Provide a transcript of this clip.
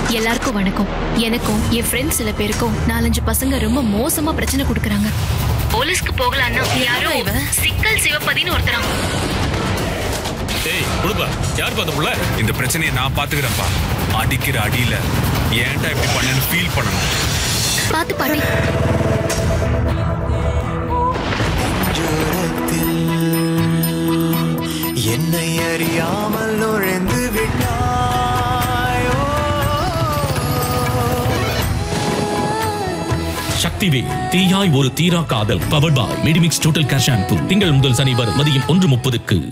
எல்லாருக்கும் வணக்கம் எனக்கும் என் ஃப்ரெண்ட்ஸ் சில பேருக்கும் நாலஞ்சு பசங்க ரொம்ப மோசமா பிரச்சனை கொடுக்கறாங்க போலீஸ்க்கு போகலான்னா யாரோ சிக்கல் சிவப்பதின்னு ஒருத்தரா ஏய் கொடுப்பா யாருக்கு அந்த புள்ள இந்த பிரச்சனையை நான் பாத்துக்கிறேன்ப்பா அடிக்கிற அடியில ஏன்டா இப்படி பண்ணேன்னு ஃபீல் பண்ணணும் பாத்து பாட்டி என்னை அறியாமல் நுழைந்து விட்டாயோ சக்திவே தீயாய் ஒரு தீரா காதல் பவர் பாய் மிடிமிக்ஸ் டோட்டல் கேஷ் ஷாம்பு திங்கள் முதல் சனி வரை மதியம் ஒன்று முப்பதுக்கு